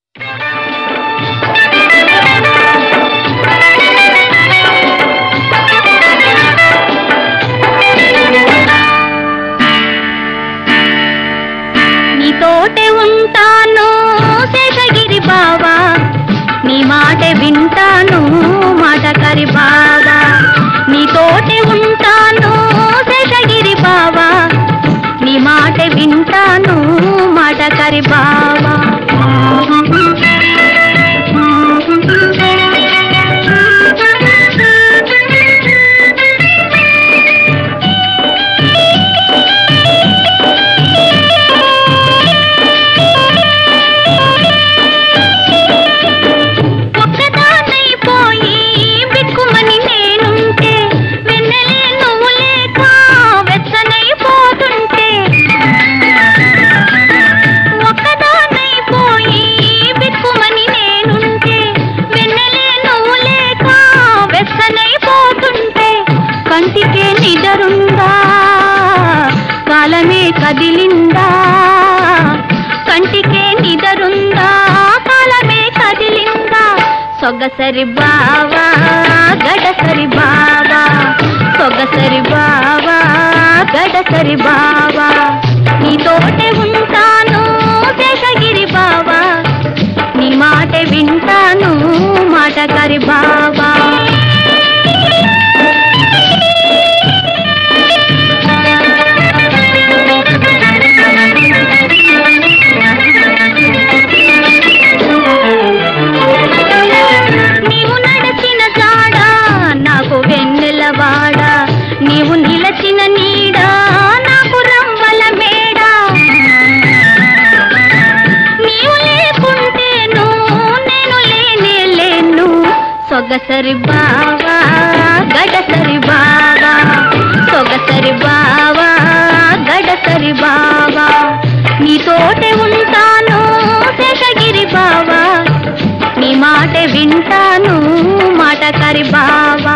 నీతోటే ఉంటాను శేషగిరి బావా నీ మాట వింటాను మాట కరి బావా నీతోటే ఉంటాను శేషగిరి బావా నీ మాట వింటాను మాట కరి బావా ఒక్కదాన్నైపోయి బిక్కుమని నేనుంటే వెన్నెలే నువ్వు లేక వెచ్చనైపోతుంటే ఒక్కదాన్నైపోయి బిక్కుమని నేనుంటే వెన్నెలే నువ్వు లేక వెచ్చనైపోతుంటే కంటికే నిదరుందా కాలమే కదిలిందా కంటికే నిదరుందా కాలమే కదిలిందా సొగసరి బావా గడసరి బావా సొగసరి బావా గడసరి బావా నీతోటే ఉంటాను శేషగిరి బావా నీ మాట వింటాను మాట కరి బావా నీవు నడచిన జాడ నాకు వెన్నెలవాడ నీవు నిలచిన నీడ నాకు రంవల మేడ నీవు లేకుంటేను నేను లేనే లేను సొగసరి బావా గడసరి బావా సొగసరి బావా గడసరి బావా నీతోటే ఉంటాను శేషగిరి బావా నీ మాట వింటాను మాట కరి బావా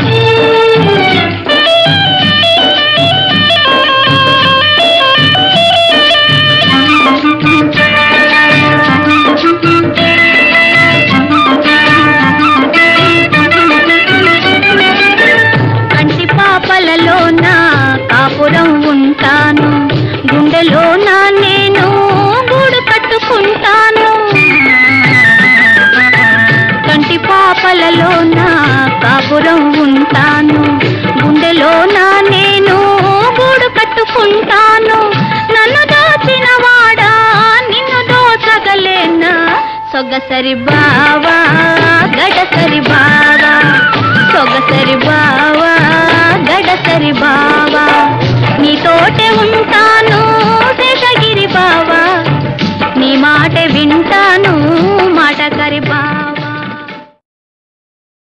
కంటి పాపలలో నా కాపురం ఉంటాను గుండెలో నా నేను గూడు కట్టుకుంటాను కంటి పాపలలో నా కాపురం ఉంటాను గుండెలో నా నేను గూడు కట్టుకుంటాను నన్ను దోచిన వాడా నిన్ను దోచగలేనా సొగసరి బావా గడసరి బావా సొగసరి బావా గడసరి బావా నీతోటే ఉంటాను శేషగిరి బావా నీ మాట వింటాను మాట కరి బావా